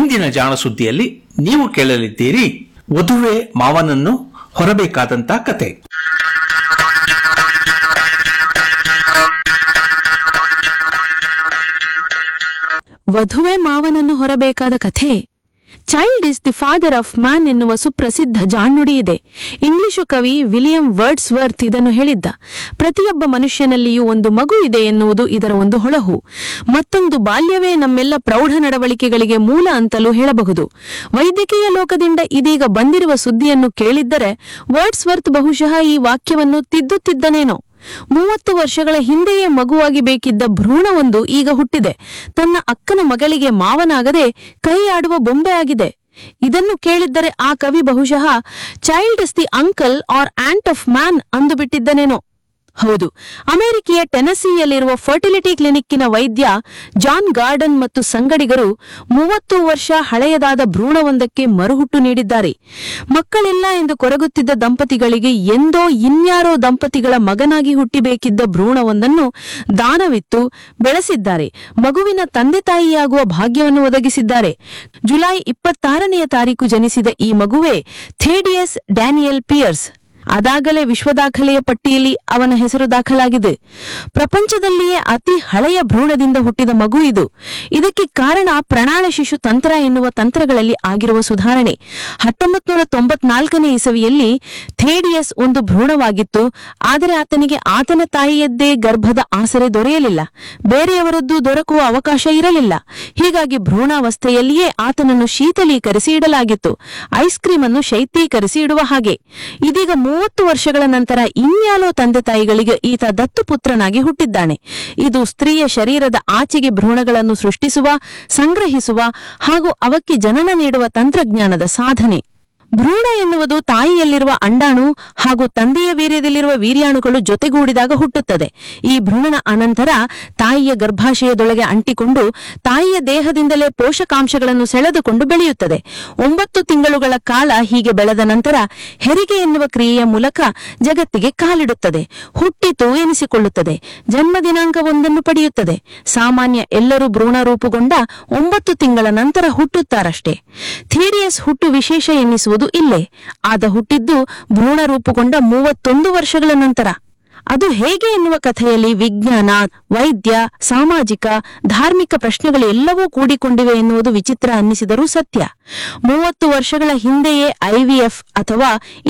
ಇಂದಿನ ಜಾಣ ಸುದ್ದಿಯಲ್ಲಿ ನೀವು ಕೇಳಲಿದ್ದೀರಿ ವಧುವೆ ಮಾವನನ್ನು ಹೊರಬೇಕಾದಂತ ಕತೆ ವಧುವೆ ಮಾವನನ್ನು ಹೊರಬೇಕಾದ ಕಥೆ child is the father of man ಎನ್ನುವ ಸುಪ್ರಸಿದ್ಧ ಜಾಣ್ನುಡಿ ಇದೆ ಇಂಗ್ಲಿಷು ಕವಿ ವಿಲಿಯಂ ವರ್ಡ್ಸ್ ವರ್ತ್ ಇದನ್ನು ಹೇಳಿದ್ದ ಪ್ರತಿಯೊಬ್ಬ ಮನುಷ್ಯನಲ್ಲಿಯೂ ಒಂದು ಮಗು ಇದೆ ಎನ್ನುವುದು ಇದರ ಒಂದು ಹೊಳಹು ಮತ್ತೊಂದು ಬಾಲ್ಯವೇ ನಮ್ಮೆಲ್ಲ ಪ್ರೌಢ ನಡವಳಿಕೆಗಳಿಗೆ ಮೂಲ ಅಂತಲೂ ಹೇಳಬಹುದು ವೈದ್ಯಕೀಯ ಲೋಕದಿಂದ ಇದೀಗ ಬಂದಿರುವ ಸುದ್ದಿಯನ್ನು ಕೇಳಿದ್ದರೆ ವರ್ಡ್ಸ್ ವರ್ತ್ ಬಹುಶಃ ಈ ವಾಕ್ಯವನ್ನು ತಿದ್ದುತ್ತಿದ್ದನೇನೋ ಮೂವತ್ತು ವರ್ಷಗಳ ಹಿಂದೆಯೇ ಮಗುವಾಗಿ ಬೇಕಿದ್ದ ಭ್ರೂಣವೊಂದು ಈಗ ಹುಟ್ಟಿದೆ ತನ್ನ ಅಕ್ಕನ ಮಗಳಿಗೆ ಮಾವನಾಗದೆ ಕೈ ಆಡುವ ಬೊಂಬೆ ಆಗಿದೆ ಇದನ್ನು ಕೇಳಿದ್ದರೆ ಆ ಕವಿ ಬಹುಶಃ child is the uncle or aunt of man ಅಂದು ಬಿಟ್ಟಿದ್ದನೇನೋ ಹೌದು ಅಮೆರಿಕೆಯ ಟೆನಸಿಯಲ್ಲಿರುವ ಫರ್ಟಿಲಿಟಿ ಕ್ಲಿನಿಕ್ಕಿನ ವೈದ್ಯ ಜಾನ್ ಗಾರ್ಡನ್ ಮತ್ತು ಸಂಗಡಿಗರು ಮೂವತ್ತು ವರ್ಷ ಹಳೆಯದಾದ ಭ್ರೂಣವೊಂದಕ್ಕೆ ಮರುಹುಟ್ಟು ನೀಡಿದ್ದಾರೆ ಮಕ್ಕಳಿಲ್ಲ ಎಂದು ಕೊರಗುತ್ತಿದ್ದ ದಂಪತಿಗಳಿಗೆ ಎಂದೋ ಇನ್ಯಾರೋ ದಂಪತಿಗಳ ಮಗನಾಗಿ ಹುಟ್ಟಿಬೇಕಿದ್ದ ಭ್ರೂಣವೊಂದನ್ನು ದಾನವಿತ್ತು ಬೆಳೆಸಿದ್ದಾರೆ ಮಗುವಿನ ತಂದೆ ತಾಯಿಯಾಗುವ ಭಾಗ್ಯವನ್ನು ಒದಗಿಸಿದ್ದಾರೆ ಜುಲೈ ಇಪ್ಪತ್ತಾರನೆಯ ತಾರೀಕು ಜನಿಸಿದ ಈ ಮಗುವೇ ಥೇಡಿಯಸ್ ಡ್ಯಾನಿಯಲ್ ಪಿಯರ್ಸ್ ಅದಾಗಲೇ ವಿಶ್ವ ದಾಖಲೆಯ ಪಟ್ಟಿಯಲ್ಲಿ ಅವನ ಹೆಸರು ದಾಖಲಾಗಿದೆ ಪ್ರಪಂಚದಲ್ಲಿಯೇ ಅತಿ ಹಳೆಯ ಭ್ರೂಣದಿಂದ ಹುಟ್ಟಿದ ಮಗು ಇದು ಇದಕ್ಕೆ ಕಾರಣ ಪ್ರಣಾಳ ಶಿಶು ತಂತ್ರ ಎನ್ನುವ ತಂತ್ರಗಳಲ್ಲಿ ಆಗಿರುವ ಸುಧಾರಣೆ ಹತ್ತೊಂಬತ್ತು ನೂರ ತೊಂಬತ್ನಾಲ್ಕನೇ ಇಸವಿಯಲ್ಲಿ ಥೇಡಿಯಸ್ ಒಂದು ಭ್ರೂಣವಾಗಿತ್ತು ಆದರೆ ಆತನಿಗೆ ಆತನ ತಾಯಿಯದ್ದೇ ಗರ್ಭದ ಆಸರೆ ದೊರೆಯಲಿಲ್ಲ ಬೇರೆಯವರದ್ದು ದೊರಕುವ ಅವಕಾಶ ಇರಲಿಲ್ಲ ಹೀಗಾಗಿ ಭ್ರೂಣಾವಸ್ಥೆಯಲ್ಲಿಯೇ ಆತನನ್ನು ಶೀತಲೀಕರಿಸಿ ಇಡಲಾಗಿತ್ತು ಐಸ್ ಕ್ರೀಮ್ ಅನ್ನು ಶೈತ್ಯೀಕರಿಸಿ ಇಡುವ ಹಾಗೆ ಇದೀಗ ಮೂವತ್ತು ವರ್ಷಗಳ ನಂತರ ಇನ್ಯಾಲೋ ತಂದೆ ತಾಯಿಗಳಿಗೆ ಈತ ದತ್ತು ಪುತ್ರನಾಗಿ ಹುಟ್ಟಿದ್ದಾನೆ ಇದು ಸ್ತ್ರೀಯ ಶರೀರದ ಆಚೆಗೆ ಭ್ರೂಣಗಳನ್ನು ಸೃಷ್ಟಿಸುವ ಸಂಗ್ರಹಿಸುವ ಹಾಗೂ ಅವಕ್ಕೆ ಜನನ ನೀಡುವ ತಂತ್ರಜ್ಞಾನದ ಸಾಧನೆ ಭ್ರೂಣ ಎನ್ನುವುದು ತಾಯಿಯಲ್ಲಿರುವ ಅಂಡಾಣು ಹಾಗೂ ತಂದೆಯ ವೀರ್ಯದಲ್ಲಿರುವ ವೀರ್ಯಾಣುಗಳು ಜೊತೆಗೂಡಿದಾಗ ಹುಟ್ಟುತ್ತದೆ ಈ ಭ್ರೂಣನ ಅನಂತರ ತಾಯಿಯ ಗರ್ಭಾಶಯದೊಳಗೆ ಅಂಟಿಕೊಂಡು ತಾಯಿಯ ದೇಹದಿಂದಲೇ ಪೋಷಕಾಂಶಗಳನ್ನು ಸೆಳೆದುಕೊಂಡು ಬೆಳೆಯುತ್ತದೆ ಒಂಬತ್ತು ತಿಂಗಳುಗಳ ಕಾಲ ಹೀಗೆ ಬೆಳೆದ ನಂತರ ಹೆರಿಗೆ ಎನ್ನುವ ಕ್ರಿಯೆಯ ಮೂಲಕ ಜಗತ್ತಿಗೆ ಕಾಲಿಡುತ್ತದೆ ಹುಟ್ಟಿತು ಎನಿಸಿಕೊಳ್ಳುತ್ತದೆ ಜನ್ಮ ದಿನಾಂಕವೊಂದನ್ನು ಪಡೆಯುತ್ತದೆ ಸಾಮಾನ್ಯ ಎಲ್ಲರೂ ಭ್ರೂಣ ರೂಪುಗೊಂಡ ಒಂಬತ್ತು ತಿಂಗಳ ನಂತರ ಹುಟ್ಟುತ್ತಾರಷ್ಟೇ ಥೀರಿಯಸ್ ಹುಟ್ಟು ವಿಶೇಷ ಎನ್ನಿಸುವುದು ಇಲ್ಲೇ ಆದ ಹುಟ್ಟಿದ್ದು ಭ್ರೂಣ ರೂಪುಗೊಂಡ ಮೂವತ್ತೊಂದು ವರ್ಷಗಳ ನಂತರ ಅದು ಹೇಗೆ ಎನ್ನುವ ಕಥೆಯಲ್ಲಿ ವಿಜ್ಞಾನ ವೈದ್ಯ ಸಾಮಾಜಿಕ ಧಾರ್ಮಿಕ ಪ್ರಶ್ನೆಗಳು ಎಲ್ಲವೂ ಕೂಡಿಕೊಂಡಿವೆ ಎನ್ನುವುದು ವಿಚಿತ್ರ ಅನ್ನಿಸಿದರೂ ಸತ್ಯ ಮೂವತ್ತು ವರ್ಷಗಳ ಹಿಂದೆಯೇ ಐವಿಎಫ್ ಅಥವಾ